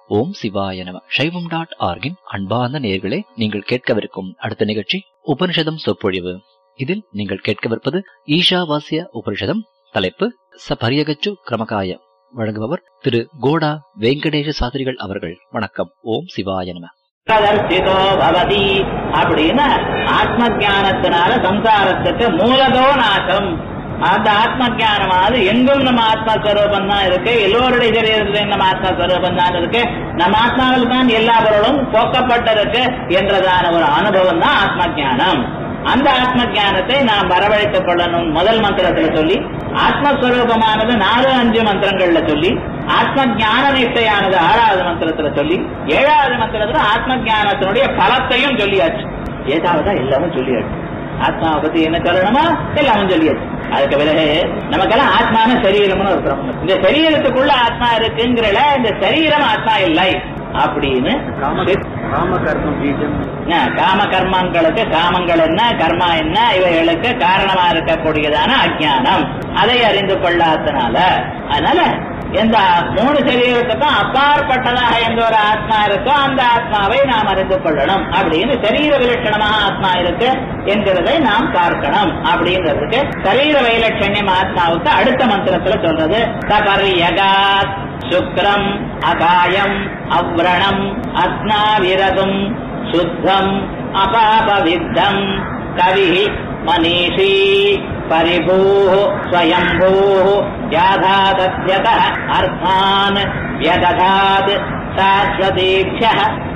ஓம் சிவாய நம சைவம் டாட் ஆர்கின் அன்பார்ந்த நேயர்களே நீங்கள் கேட்கவிருக்கும் அடுத்த நிகழ்ச்சி உபனிஷதம் சொற்பொழிவு இதில் நீங்கள் கேட்கவிருப்பது ஈஷாவாசிய உபனிஷதம் தலைப்பு ச பரியகச்சு கிரமகாய வழங்குபவர் திரு கோடா வெங்கடேஷ சாஸ்திரிகள் அவர்கள் வணக்கம் ஓம் சிவாய நம பிரதர்சிதோ பவதி அப்படின்னு ஆத்ம ஞானத்தினால சம்சாரத்துக்கு மூலதோ நாசம் அந்த ஆத்ம ஞானமானது எங்கும் நம்ம ஆத்மஸ்வரூபம் தான் இருக்கு எல்லோருடைய சரீரத்திலையும் நம்ம ஆத்மஸ்வரூபம் தான் இருக்கு நம்ம ஆத்மாவில் தான் எல்லா பொருளும் போக்கப்பட்டிருக்கு என்றதான ஒரு அனுபவம் தான் ஆத்ம ஞானம் அந்த ஆத்ம ஞானத்தை நாம் வரவழைத்துக் கொள்ளணும் முதல் மந்திரத்துல சொல்லி ஆத்மஸ்வரூபமானது நாலு அஞ்சு மந்திரங்கள்ல சொல்லி ஆத்ம ஞான நிஷ்டையானது ஆறாவது மந்திரத்துல சொல்லி ஏழாவது மந்திரத்துல ஆத்ம ஞானத்தினுடைய பலத்தையும் சொல்லியாச்சு ஏதாவது எல்லாமும் சொல்லியாச்சு ஆத்மாவை பத்தி என்ன சொல்லணுமோ எல்லாமும் சொல்லியாச்சு அதுக்கு பிறகு நமக்கெல்லாம் ஆத்மான சரீரம்னு ஒரு பிரம்மம் இந்த சரீரத்துக்குள்ள ஆத்மா இருக்குங்கிறல இந்த சரீரம் ஆத்மா இல்லை அப்படின்னு காம கர்மம் பீஜம் ஆ, காம கர்மங்களுக்கு காமங்கள் என்ன கர்மா என்ன இவைகளுக்கு காரணமா இருக்கக்கூடியதான அஜ்ஞானம் அதை அறிந்து கொள்ளாதனால அதனால எந்த மூணு சரீரத்துக்கும் அப்பாற்பட்டதாக எந்த ஒரு ஆத்மா இருக்கோ அந்த ஆத்மாவை நாம் அறிந்து கொள்ளணும் அப்படின்னு சரீர விலட்சணமாக ஆத்மா இருக்கு என்கிறதை நாம் பார்க்கணும் அப்படிங்கிறதுக்கு சரீர வைலட்சண்யம் ஆத்மாவுக்கு அடுத்த மந்திரத்துல சொல்றது தபர்யகாத் சுக்ரம் அகாயம் அவ்ரணம் அஸ்னாவிரதும் சுத்தம் அபாபவித்தம் கவி மனிஷி பரிபூ ஸ்வயம்பூ யாதாதத்யத அர்த்தான் வியததாத் சாஸ்வதீக்ஷ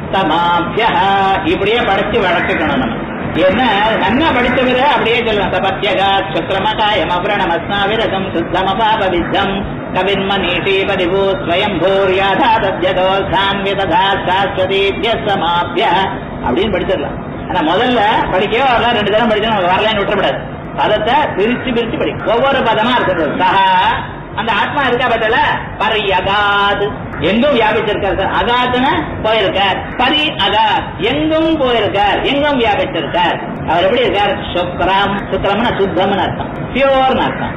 தமாபிய இப்படியே படிச்சு வழக்கிக்கணும் நம்ம என்ன நல்லா படித்தவர அப்படியே சொல்லலாம் தபத்யகா சுக்ரமகாயம் அவ்ரணம் அஸ்னாவிரதம் சுத்தமபாபவித்தம் கவின்மனீஷி பரிபூ ஸ்வயம்பூர்யாதாதத்யதோ சான்விததா சாஸ்வதீபிய சமாபிய அப்படின்னு படிச்சிடலாம் ஆனா முதல்ல படிக்கவே வரல ரெண்டு தரம் படிச்சா நமக்கு வரலன்னு விட்டுறக்கூடாது பதத்தை பிரிச்சு பிரிச்சு படி ஒவ்வொரு பதமா இருக்கிறது சஹா அந்த ஆத்மா இருக்கா பத்தல பரியகாத் எங்கும் வியாபிச்சிருக்கார் சார் அகாத்னா போயிருக்கார் பரி அகாத் எங்கும் போயிருக்கார் எங்கும் வியாபிச்சிருக்கார் அவர் எப்படி இருக்கார் சுக்ரம் சுக்ரம்னா சுத்தம்னு அர்த்தம் பியோர்னு அர்த்தம்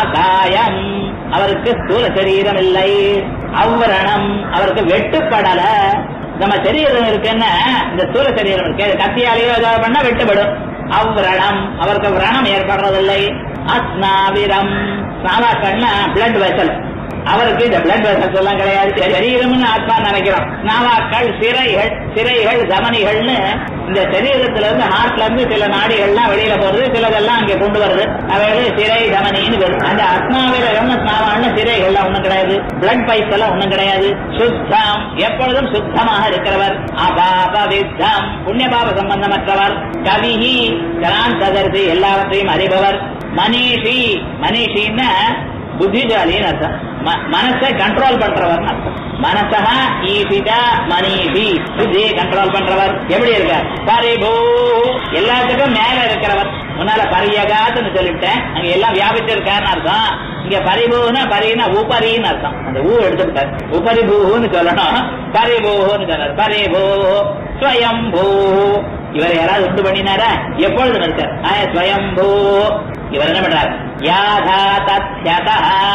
அகாயம் அவருக்கு ஸ்தூல சரீரம் இல்லை அவ்வரணம் அவருக்கு வெட்டுப்படல நம்ம சரீரம் இருக்குன்னா இந்த ஸ்தூல சரீரம் இருக்கு அது கத்தியாலேயோ ஏதாவது பண்ணா வெட்டுப்படும் அவ்ரணம் அவருக்கு விரணம் ஏற்படுறதில்லை அஸ்னாவிரம் சாவாக்கள்னா பிளட் வெசல் அவருக்கு இந்த பிளட் வெசல்ஸ் எல்லாம் கிடையாது சரீரம்னு ஆத்மா நினைக்கிறோம் நாவாக்கள் சிறைகள் சிறைகள் தமனிகள்னு இந்த சரீரத்துல இருந்து ஹார்ட்ல இருந்து சில நாடிகள்லாம் வெளியில போறது சிலதெல்லாம் அங்க கொண்டு வருது அவைகள் சிறை தமனின்னு வருது அந்த அஸ்னாவிரம் ஸ்நாவான்னு சிறைகள்லாம் ஒண்ணும் கிடையாது பிளட் பைப்ஸ் எல்லாம் ஒண்ணும் கிடையாது சுத்தம் எப்பொழுதும் சுத்தமாக இருக்கிறவர் அபாபவித்தம் புண்ணிய பாப சம்பந்தமற்றவர் கவிஹி கிராந்ததர்சி எல்லாவற்றையும் அறிபவர் மனிஷி மனிஷின்னா புத்திசாலின்னு அர்த்தம் ம- மனசை கண்ட்ரோல் பண்றவர் அர்த்தம் மனசா ஈசிதா மனிஷி புத்தியை கண்ட்ரோல் பண்றவர் எப்படி இருக்கார் பரிபூ எல்லாத்துக்கும் மேல இருக்கிறவர் முன்னால பரியகாத்துன்னு சொல்லிவிட்டேன் அங்க எல்லாம் வியாபிச்சிருக்காருன்னு அர்த்தம் இங்க பரிபூனா பரினா உபரின்னு அர்த்தம் அந்த ஊ எடுத்துக்கிட்டார் உபரிபூன்னு சொல்லணும் பரிபூன்னு சொன்னார் பரிபூ ஸ்வயம்பூ இவர் யாராவது உண்டு பண்ணினாரா எப்பொழுதும் இருக்கார் ஆய ஸ்வயம்பூ இவர் என்ன பண்றார் யாதா தத்யதா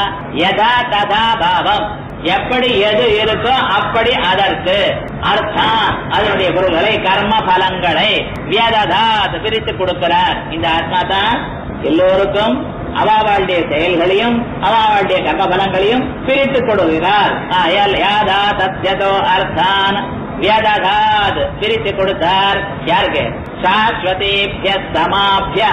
யதா ததா பாவம் எப்படி எது இருக்கோ அப்படி அதற்கு அர்த்தம் அதனுடைய பொருள்களை கர்ம பலங்களை வியததாத் பிரித்து கொடுக்கிறார் இந்த ஆத்மா தான் எல்லோருக்கும் அவாவாளுடைய செயல்களையும் அவாவாளுடைய கர்ம பலங்களையும் பிரித்து கொடுக்கிறார் ஆயல் யாதா தத்யதோ அர்த்தான் வியததாத் பிரித்து கொடுத்தார் யாருக்கு சாஸ்வதேபிய சமாபிய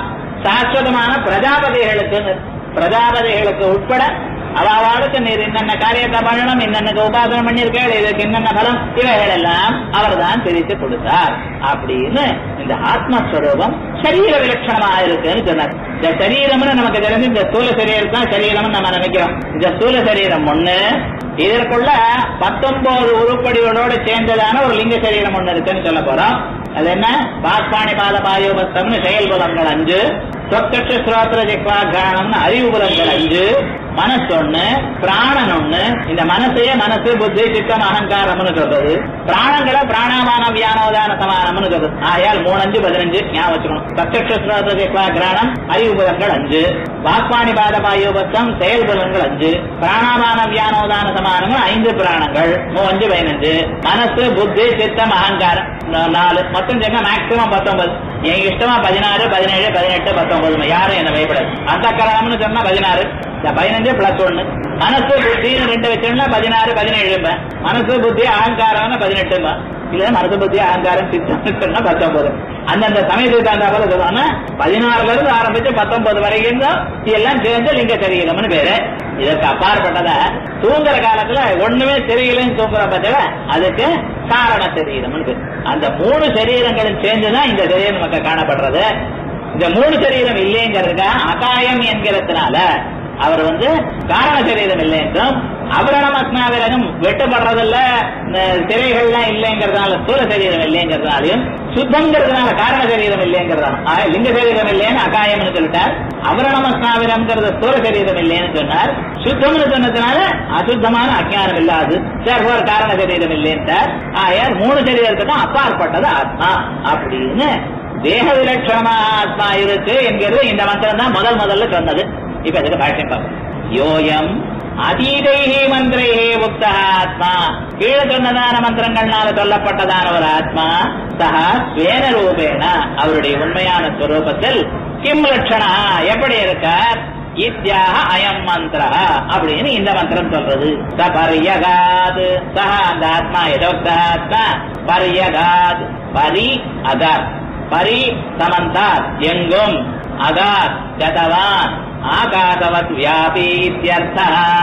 சாஸ்வதமான பிரஜாபதிகளுக்கு பிரஜாபதிகளுக்கு உட்பட அவாவாளுக்கு நீர் என்னென்ன காரியத்தை பண்ணணும் என்னென்ன உபாசனம் பண்ணிருக்கேள் இதுக்கு என்னென்ன பலம் இவைகள் எல்லாம் அவர்தான் பிரித்து கொடுத்தார் அப்படின்னு இந்த ஆத்மஸ்வரூபம் சரீர விலட்சணமாக இருக்குன்னு சொன்னார் இந்த சரீரம்னு நமக்கு தெரிஞ்சு இந்த ஸ்தூல சரீரம் தான் சரீரம்னு நம்ம நினைக்கிறோம் இந்த ஸ்தூல சரீரம் ஒண்ணு இதற்குள்ள பத்தொன்பது உருப்படிகளோடு சேர்ந்ததான ஒரு லிங்க சரீரம் ஒண்ணு இருக்குன்னு சொல்ல போறோம் அது என்ன பாஸ்பாணி பாத பாயோபஸ்தம்னு செயல் புலங்கள் அஞ்சு சொத்தட்ச ஸ்ரோத்திர ஜெக்வா காரணம்னு அறிவு புலங்கள் அஞ்சு மனசு ஒண்ணு பிராணன் ஒண்ணு இந்த மனசையே மனசு புத்தி சித்தம் அகங்காரம்னு சொல்றது பிராணங்களை பிராணாமான வியானோதான சமானம்னு சொல்றது ஆயால் மூணு அஞ்சு பதினஞ்சு ஞாபகம் வச்சுக்கணும் சச்சக்ஷுஸ்ரோதா கிராணம் அறிவு புலங்கள் அஞ்சு வாக்பாணி பாதபாயோபத்தம் செயல் புலங்கள் அஞ்சு பிராணாமான வியானோதான சமானங்கள் ஐந்து பிராணங்கள் மூ அஞ்சு பதினஞ்சு மனசு புத்தி சித்தம் அகங்காரம் நா- நாலு மொத்தம் சேர்ந்தா மேக்சிமம் பத்தொன்பது என் இஷ்டமா பதினாறு பதினேழு பதினெட்டு பத்தொன்பது யாரும் என்ன பயப்படாது அந்த கரணம்னு சொன்னா பதினாறு இந்த பதினஞ்சு பிளஸ் ஒண்ணு மனசு புத்தி ரெண்டு வச்சோம்னா பதினாறு பதினேழு மனசு புத்தி அகங்காரம் பதினெட்டு இல்ல மனசு புத்தி அகங்காரம் சித்தம் சொன்னா பத்தொன்பது அந்தந்த சமயத்துக்கு தகுந்த போல சொல்லுவாங்க பதினாறுல இருந்து ஆரம்பிச்சு பத்தொன்பது வரைக்கும் தான் எல்லாம் சேர்ந்து லிங்க சரீரம்னு பேரு இதற்கு அப்பாற்பட்டத தூங்குற காலத்துல ஒண்ணுமே தெரியலன்னு தூங்குற பட்சத்துல அதுக்கு காரண சரீரம்னு பேரு அந்த மூணு சரீரங்களும் சேர்ந்துதான் இந்த சரீரம் நமக்கு காணப்படுறது இந்த மூணு சரீரம் இல்லைங்கிறதுக்கா அகாயம் என்கிறதுனால அவர் வந்து காரண சரீரம் இல்லை என்றும் அவரணம் அஸ்னாவிரகம் வெட்டுப்படுறதில்ல இந்த சிறைகள்லாம் இல்லைங்கிறதுனால ஸ்தூல சரீரம் இல்லைங்கிறதுனாலையும் சுத்தங்கிறதுனால காரண சரீரம் இல்லைங்கிறதால ஆக, லிங்க சரீரம் இல்லைன்னு அகாயம்னு சொல்லிட்டார் அவரணம் அஸ்னாவிரம்ங்கிறது ஸ்தூல சரீரம் இல்லைன்னு சொன்னார் சுத்தம்னு சொன்னதுனால அசுத்தமான அஜ்ஞானம் இல்லாது சேர்வோர் காரண சரீரம் இல்லைன்றார் ஆயார் மூணு சரீரத்துக்கும் அப்பாற்பட்டது ஆத்மா அப்படின்னு தேக விலட்சணமா ஆத்மா இருக்கு என்கிறது இந்த மந்திரம் தான் முதல் முதல்ல சொன்னது இப்ப இதுக்கு பாஷ்யம் பார்ப்போம் யோயம் அதீதைஹி மந்திரைஹி உக்தா ஆத்மா கீழே சொன்னதான மந்திரங்கள்னால சொல்லப்பட்டதான ஒரு ஆத்மா சஹா ஸ்வேன ரூபேண அவருடைய உண்மையான ஸ்வரூபத்தில் கிம் லட்சணா எப்படி இருக்கார் இத்தியாக அயம் மந்திர அப்படின்னு இந்த மந்திரம் சொல்றது ச பரியகாத் சஹ அந்த ஆத்மா எதோக்த ஆத்மா பரியகாத் பரி அகாத் பரி சமந்தாத் எங்கும் அகாத் கதவான் ஆகாசவத் வியாபி இத்தியர்த்தா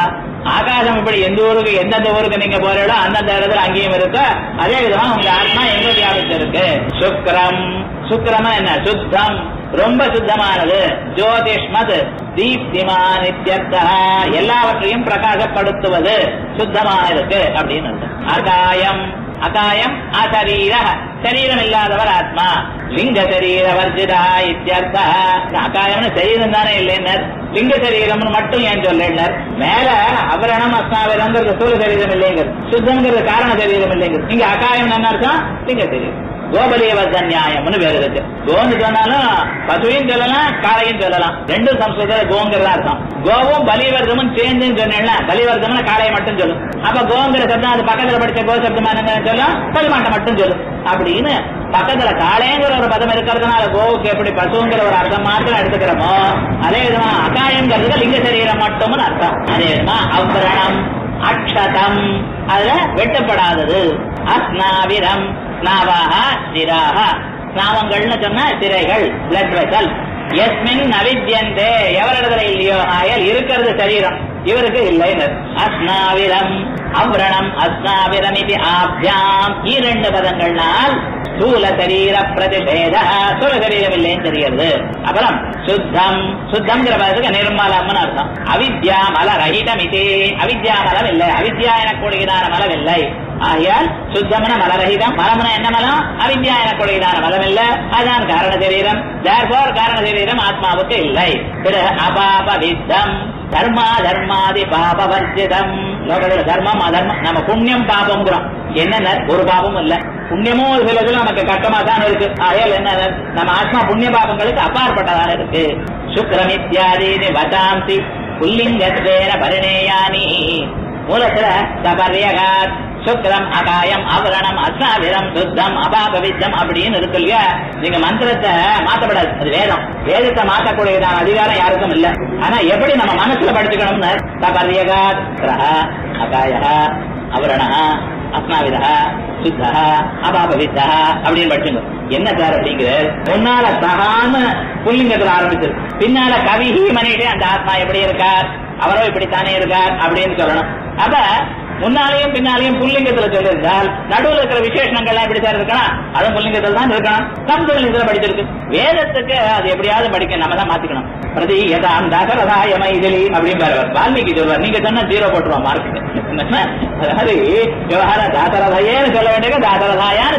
ஆகாசம் இப்படி எந்த ஊருக்கு எந்தெந்த ஊருக்கு நீங்க போறீங்களோ அந்தந்த இடத்துல அங்கேயும் இருக்கு அதே விதமா உங்க ஆத்மா எங்க வியாபிச்சிருக்கு சுக்ரம் சுக்ரமா என்ன சுத்தம் ரொம்ப சுத்தமானது ஜோதிஷ்மத் தீப்திமான் இத்தியர்த்தா எல்லாவற்றையும் பிரகாசப்படுத்துவது சுத்தமா இருக்கு அப்படின்னு அர்த்தம். அகாயம் அகாயம் அசரீர சரீரம் இல்லாதவர் ஆத்மா லிங்க சரீர வர்ஜிதா இத்தியர்த்தா இந்த அகாயம்னு சரீரம் தானே இல்லைன்னர் லிங்க சரீரம்னு மட்டும் ஏன் சொல்லினர் மேல அவரணம் அஸ்தாவிரங்கிறது சூழ சரீரம் இல்லைங்கிறது சுத்தங்கிறது காரண சரீரம் இல்லைங்கிறது இங்க அகாயம் என்ன அர்த்தம் லிங்க சரீரம் கோபலியவர்த நியாயம்னு வேறு இருக்கு கோன்னு சொன்னாலும் பசுவையும் சொல்லலாம் காளையும் சொல்லலாம் ரெண்டும் சம்ஸ்கிருத கோங்கிறதா அர்த்தம் கோவும் பலிவர்தமும் சேர்ந்துன்னு சொன்னேன்ல பலிவர்தம்னு காளையை மட்டும் சொல்லும் அப்ப கோங்கிற சப்தம் அது பக்கத்துல படிச்ச கோ சப்தமா என்ன சொல்லும் பலிமாட்டை மட்டும் சொல்லும் அப்படின்னு பக்கத்துல காளைங்கிற ஒரு பதம் இருக்கிறதுனால கோவுக்கு எப்படி பசுங்கிற ஒரு அர்த்தம் மாத்திரம் எடுத்துக்கிறோமோ அதே விதமா அகாயங்கிறதுக்கு லிங்க சரீரம் மட்டும்னு அர்த்தம் அதே விதமா அவ்ரணம் அக்ஷதம் அதுல வெட்டப்படாதது அஸ்னாவிரம் ஸ்நாவாக சிராக ஸ்நாவங்கள்னு சொன்னா சிறைகள் பிளட் வெசல் எஸ்மின் நவித்யந்தே எவரிடத்துல இல்லையோ ஆயல் இருக்கிறது சரீரம் இவருக்கு இல்லை அஸ்னாவிரம் அவ்ரணம் அஸ்னாவிரம் இது ஆப்யாம் இரண்டு பதங்கள்னால் ஸ்தூல சரீர பிரதிபேத ஸ்தூல சரீரம் இல்லைன்னு தெரிகிறது அப்புறம் சுத்தம் சுத்தம்ங்கிற பதத்துக்கு நிர்மலம்னு அர்த்தம் அவித்யா மல ரஹிதம் இது அவித்யா மலம் இல்லை அவித்யா எனக்கூடியதான மலம் இல்லை ஆகையால் சுத்தமன மலரகிதம் மலம்னா என்ன மலம் அவித்யா எனக்கூடியதான மலம் இல்ல அதான் காரண சரீரம் தேர்போர் காரண சரீரம் ஆத்மாவுக்கு இல்லை பிறகு அபாப வித்தம் தர்மா தர்மாதி பாப வர்ஜிதம் லோகத்தில் தர்மம் அதர்மம் நம்ம புண்ணியம் பாபம்ங்கிறோம் என்னென்ன ஒரு பாபமும் இல்ல புண்ணியமும் ஒரு சில இதுல நமக்கு கட்டமா தான் இருக்கு ஆகையால் என்ன நம்ம ஆத்மா புண்ணிய பாபங்களுக்கு அப்பாற்பட்டதாக இருக்கு சுக்ரம் இத்தியாதீனி வதாந்தி புல்லிங்கத்வேன பரிணேயானி மூலத்துல சபரியகாத் சுக்ரம் அகாயம் அவரணம் அசாவிரம் சுத்தம் அபாபவித்தம் அப்படின்னு இருக்கு இல்லையா நீங்க மந்திரத்தை மாத்தப்படாது அது வேதம் வேதத்தை மாத்தக்கூடியதான அதிகாரம் யாருக்கும் இல்ல ஆனா எப்படி நம்ம மனசுல படிச்சுக்கணும்னு சபரியகாத் கிரக அகாய அவரண அஸ்னாவிதா சுத்தா அபாபவித்தா அப்படின்னு படிச்சுங்க என்ன சார் அப்படிங்கிறது முன்னால சகான்னு புல்லிங்கத்துல ஆரம்பிச்சிருக்கு பின்னால கவிஹி மனிதே அந்த ஆத்மா எப்படி இருக்கார் அவரோ இப்படித்தானே இருக்கார் அப்படின்னு சொல்லணும் அப்ப முன்னாலேயும் பின்னாலேயும் புல்லிங்கத்துல சொல்லியிருந்தால் நடுவில் இருக்கிற விசேஷங்கள்லாம் எப்படி சார் இருக்கணும் அதுவும் புல்லிங்கத்தில் தான் இருக்கணும் சம்ஸ்கிருதத்துல படிச்சிருக்கு வேதத்துக்கு அது எப்படியாவது படிக்க நம்ம தான் மாத்திக்கணும் பிரதி யதாம் தசரதாய மைதிலி அப்படின்னு பாருவார் வால்மீகி சொல்வார் நீங்க சொன்னா ஜீரோ போட்டுருவோம் மார்க் அதாவது விவகார தாசரதையேன்னு சொல்ல வேண்டிய தாசரதாயான்னு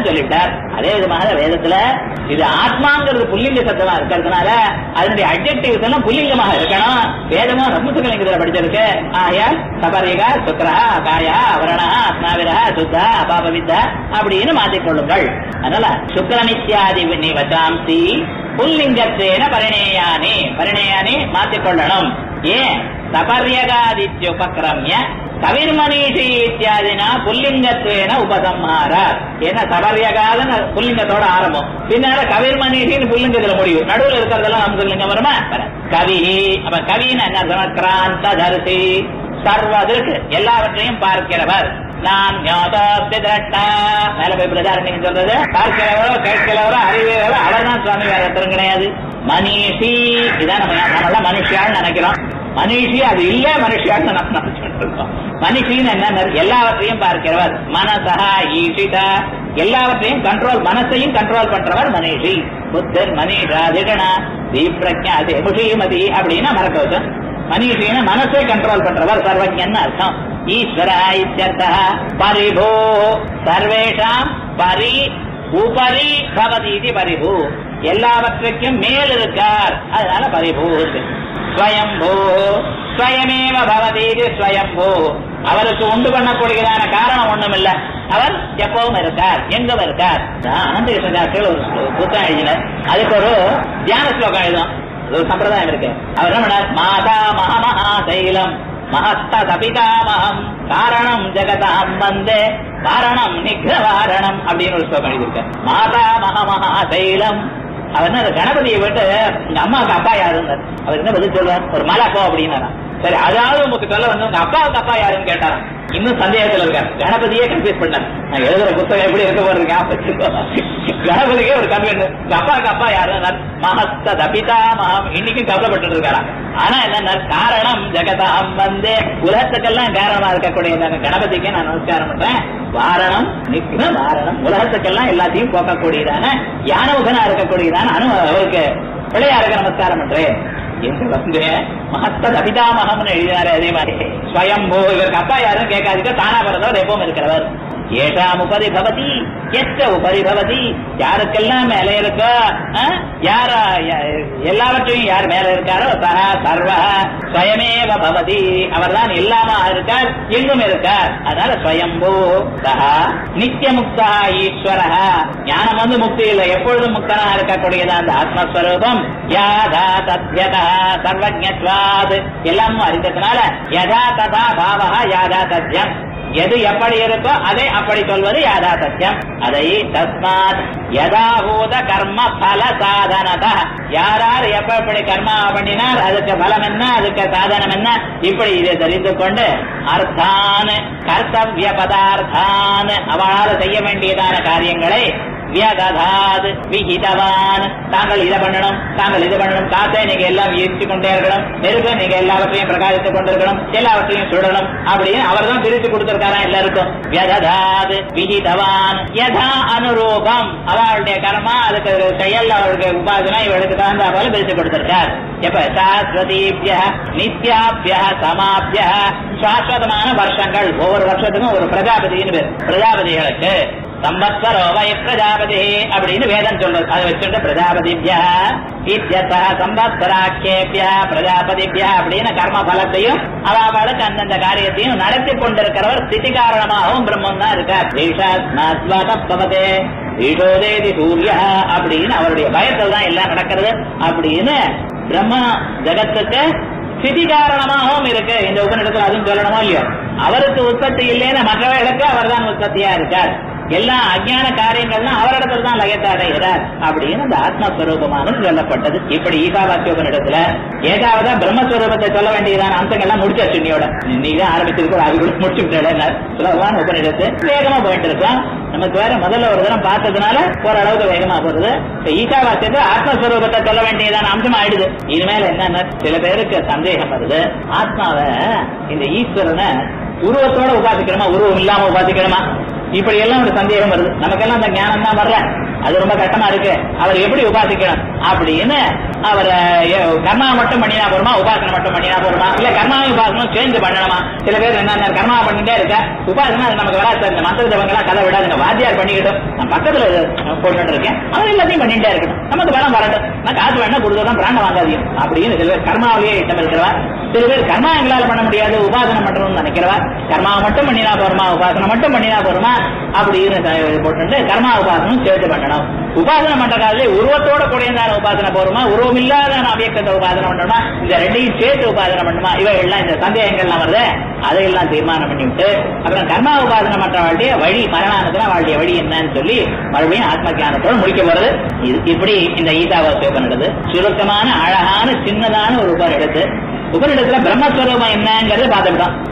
சொல்லிட்டார் அதே விதமாக வேதத்துல இது ஆத்மாங்கிறது புல்லிங்க சத்தமா இருக்கிறதுனால அதனுடைய அட்ஜெக்டிவ்ஸ் எல்லாம் புல்லிங்கமாக இருக்கணும் வேதமும் நம்புசுகலிங்கத்துல படிச்சிருக்கு ஆயால் சபரிகா சுக்ரா காயா அவரணா அஸ்னாவிரா சுத்தா அபாபவித்தா அப்படின்னு மாற்றிக்கொள்ளுங்கள் அதனால சுக்ரமித்யாதி வச்சாம்சி புல்லிங்கத்தேன பரிணேயானி பரிணேயானி மாற்றிக்கொள்ளணும் ஏன் சபர்யகாதித்யுபக்ரமிய கவிர்மனீஷி இத்தியாதினா புல்லிங்கத்வேன உபசம்ஹார ஏன்னா சபர்யகாதன புல்லிங்கத்தோட ஆரம்பம் பின்னால கவிர்மனீஷின்னு புல்லிங்கத்துல முடிவு நடுவுல இருக்கிறதெல்லாம் நமக்கு லிங்கம் வருமா வராது. கவி அப்ப கவின்னு என்ன அர்த்தம்? கிராந்த தரிசி சர்வதிற்கு எல்லாவற்றையும் பார்க்கிறவர் நான் ஞாதாஸ்தி திரட்டா மேல போய் பிரச்சாரம் நீங்க சொல்றது பார்க்கிறவரோ கேட்கிறவரோ அறிவியவரோ அவர்தான் சுவாமி வேற ஒருத்தரும் கிடையாது மனிஷி இதான் நம்ம நம்மளாம் மனுஷியான்னு நினைக்கிறோம் மனுஷி அது இல்ல மனுஷியான்னு நம்ம நினைச்சுட்டு இருக்கோம் மனுஷின்னு என்ன எல்லாவற்றையும் பார்க்கிறவர் மனசா ஈஷிதா எல்லாவற்றையும் கண்ட்ரோல் மனசையும் கண்ட்ரோல் பண்றவர் மனிஷி புத்தர் மனிஷா திகணா தீப்ரஜா முஷிமதி அப்படின்னா மறக்க வச்சோம் மனிஷின்னு மனசை கண்ட்ரோல் பண்றவர் சர்வஜன் அர்த்தம் ஈஸ்வர இத்தியர்த்தः பரிபோ சர்வேஷாம் பரி உபரி பவதி இது பரிபு எல்லாவற்றுக்கும் மேல் இருக்கார் அதனால பரிபூ ஸ்வயம்பூ ஸ்வயமேவ பவதி இது ஸ்வயம்பூ அவருக்கு உண்டு பண்ணக்கூடியதான காரணம் ஒண்ணும் இல்ல அவர் எப்பவும் இருக்கார் எங்கும் இருக்கார் அனந்த கிருஷ்ணதாசர்கள் ஒரு புத்தகம் எழுதினார் அதுக்கு ஒரு தியான ஸ்லோகம் எழுதும் அது ஒரு சம்பிரதாயம் இருக்கு அவர் என்ன பண்ணார் மாதா மகமஹா சைலம் மகஸ்த சபிதாமகம் காரணம் ஜெகதாம் வந்தே காரணம் நிக்ரவாரணம் அப்படின்னு ஒரு ஸ்லோகம் எழுதியிருக்கார் மாதா மகமஹா சைலம் அவர் என்ன கணபதியை விட்டு உங்க அம்மாவுக்கு அப்பா யாருன்னார் அவர் என்ன பதில் சொல்லுவார் ஒரு மலை போ அப்படின்னாராம் சரி அதாவது உங்களுக்கு சொல்ல வந்து உங்க அப்பாவுக்கு அப்பா யாருன்னு கேட்டாராம் இன்னும் சந்தேகத்துல இருக்காரு கணபதியே கன்ஃபியூஸ் பண்ணார் நான் எழுதுற புத்தகம் எப்படி இருக்க போறது ஞாபகம் கணபதிக்கே ஒரு கன்ஃபியூஸ் உங்க அப்பாவுக்கு அப்பா யாருன்னா மகஸ்த தபிதா மகம் இன்னைக்கும் கவலைப்பட்டு இருக்காரா ஆனா என்ன காரணம் ஜெகதாம் வந்து உலகத்துக்கெல்லாம் காரணமா இருக்கக்கூடிய இந்த கணபதிக்கு நான் நமஸ்காரம் பண்றேன் வாரணம் நிக்ன வாரணம் உலகத்துக்கெல்லாம் எல்லாத்தையும் போக்கக்கூடியதான யானமுகனா இருக்கக்கூடியதான அனு அவருக்கு பிள்ளையாருக்கு நமஸ்காரம் பண்றேன் என்று வந்து மகத்த அபிதாமகம்னு எழுதினாரு அதே மாதிரி ஸ்வயம்போ இவருக்கு அப்பா யாரும் கேட்காதுக்க தானா பிறந்தவர் எப்பவும் இருக்கிறவர் ஏஷாம் உபரி பவதி எத்த உபரி பவதி யாருக்கெல்லாம் மேல இருக்கோ ஆ? யார ய- எல்லாவற்றையும் யார் மேல இருக்காரோ சஹா சர்வ ஸ்வயமேவ பவதி அவர்தான் இல்லாம இருக்கார் எங்கும் இருக்கார் அதனால ஸ்வயம்போ சஹா நித்திய முக்தா ஈஸ்வர ஞானம் வந்து முக்தி இல்லை எப்பொழுதும் முக்தனா இருக்கக்கூடியது அந்த ஆத்மஸ்வரூபம் யாதா தத்யதா சர்வஜத்வாத் எல்லாமும் அறிந்ததுனால யதா ததா பாவகா யாதா தத்யம் எது எப்படி இருக்கோ அதை அப்படி சொல்வது யாதா சத்தியம் அதை தஸ்மாத் யதாபூத கர்ம பல சாதனத யாரார் எப்ப எப்படி கர்மா பண்ணினார் அதுக்கு பலம் என்ன அதுக்கு சாதனம் என்ன இப்படி இதை தெரிந்து கொண்டு அர்த்தான் கர்த்தவிய பதார்த்தான் அவளால் செய்ய வேண்டியதான காரியங்களை வியததாத் விகிதவான் தாங்கள் இதை பண்ணணும் தாங்கள் இது பண்ணணும் காத்தை நீங்க எல்லாம் ஈர்த்து கொண்டே இருக்கணும் நெருப்பை நீங்க எல்லாவற்றையும் பிரகாசித்துக் கொண்டிருக்கணும் எல்லாவற்றையும் சுடணும் அப்படின்னு அவர் தான் பிரித்து கொடுத்திருக்காரா எல்லாருக்கும் வியததாத் விகிதவான் யதா அனுரூபம் அவளுடைய கர்மா அதுக்கு செயல் அவளுடைய உபாசனா இவளுக்கு தகுந்த போல பிரித்து கொடுத்திருக்கார் எப்ப சாஸ்வதீபிய நித்யாபிய சமாபிய சாஸ்வதமான வருஷங்கள் ஒவ்வொரு வருஷத்துக்கும் ஒரு பிரஜாபதினு பேர் பிரஜாபதிகளுக்கு சம்பத்சரோ வை பிரஜாபதி அப்படின்னு வேதம் சொல்றது அதை வச்சுட்டு பிரஜாபதிபியா இத்தியத்தா சம்பத்சராக்கியபியா பிரஜாபதிபியா அப்படின்னு கர்ம பலத்தையும் அவளுக்கு அந்தந்த காரியத்தையும் நடத்தி கொண்டிருக்கிறவர் ஸ்திதி காரணமாகவும் பிரம்மம் தான் இருக்கார் பவதே ஈஷோதேதி சூரிய அப்படின்னு அவருடைய பயத்தில் தான் எல்லாம் நடக்கிறது அப்படின்னு பிரம்ம ஜகத்துக்கு ஸ்திதி காரணமாகவும் இருக்கு இந்த உபநிடத்தில் அதுவும் சொல்லணுமோ இல்லையோ அவருக்கு உற்பத்தி இல்லைன்னு மற்றவர்களுக்கு அவர்தான் உற்பத்தியா இருக்கார் எல்லா அஜ்ஞான காரியங்கள்லாம் அவரிடத்துல தான் லயத்தை அடைகிறார் அப்படின்னு அந்த ஆத்மஸ்வரூபமானது சொல்லப்பட்டது இப்படி ஈகாவாக்கியோபனிடத்துல ஏகாவதா பிரம்மஸ்வரூபத்தை சொல்ல வேண்டியதான அம்சங்கள்லாம் முடிச்சாச்சு இன்னையோட இன்னைக்கு தான் ஆரம்பிச்சிருக்கோம் அது கூட முடிச்சு விட்டாரு சுலபமான உபநிடத்து வேகமா போயிட்டு இருக்கோம் நமக்கு வேற முதல்ல ஒரு தினம் பார்த்ததுனால ஓரளவுக்கு வேகமா போறது இப்ப ஈசாவாசியத்தை ஆத்மஸ்வரூபத்தை சொல்ல வேண்டியதான அம்சம் ஆயிடுது இனிமேல் என்னன்னா சில பேருக்கு சந்தேகம் வருது ஆத்மாவை இந்த ஈஸ்வரனை உருவத்தோட உபாசிக்கணுமா உருவம் இல்லாம உபாசிக்கணுமா இப்படி எல்லாம் ஒரு சந்தேகம் வருது நமக்கெல்லாம் அந்த ஞானம் தான் வரல அது ரொம்ப கஷ்டமா இருக்கு அவர் எப்படி உபாசிக்கணும் அப்படின்னு அவர் கர்மா மட்டும் பண்ணினா போருமா உபாசனை மட்டும் பண்ணினா போருமா இல்ல கர்மாவும் உபாசனம் சேர்ந்து பண்ணணுமா சில பேர் என்ன கர்மா பண்ணிட்டே இருக்க உபாசனை அது நமக்கு வராது சார் இந்த மந்திர ஜபங்களா கதை விடாதுங்க வாத்தியார் பண்ணிக்கிட்டோம் நான் பக்கத்துல போட்டு இருக்கேன் அவன் எல்லாத்தையும் பண்ணிட்டே இருக்கட்டும் நமக்கு பலம் வரட்டும் நான் காசு வேணா கொடுத்ததான் பிராண்ட வாங்காதீங்க அப்படின்னு சில பேர் கர்மாவிலேயே இட்டம் இருக்கிறவா சில பேர் கர்மா எங்களால பண்ண முடியாது உபாசனை பண்றோம்னு நினைக்கிறவா கர்மாவை மட்டும் பண்ணினா போருமா உபாசனை மட்டும் பண்ணினா போருமா அப்படின்னு த- போட்டு கர்மா உபாசனம் சேர்த்து பண்ணணும் உபாசனை பண்ற காலத்துல உருவத்தோட கூடியதான உபாசனை போருமா உருவம் இல்லாத அபியக்கத்தை உபாசனை பண்ணணுமா இந்த ரெண்டையும் சேர்த்து உபாசனை பண்ணுமா இவைகள்லாம் இந்த சந்தேகங்கள்லாம் வருது அதையெல்லாம் தீர்மானம் பண்ணிவிட்டு அப்புறம் கர்மா உபாசனை பண்ற வாழ்க்கைய வழி மரணானதுல வாழ்க்கைய வழி என்னன்னு சொல்லி மறுபடியும் ஆத்ம ஞானத்தோட முடிக்க போறது இது இப்படி இந்த கீதாவாசிய உபநிடது சுருக்கமான அழகான சின்னதான ஒரு உபநிடத்து உபநிடத்துல பிரம்மஸ்வரூபம் என்னங்கிறத பார்த்துக்கிட்டோம்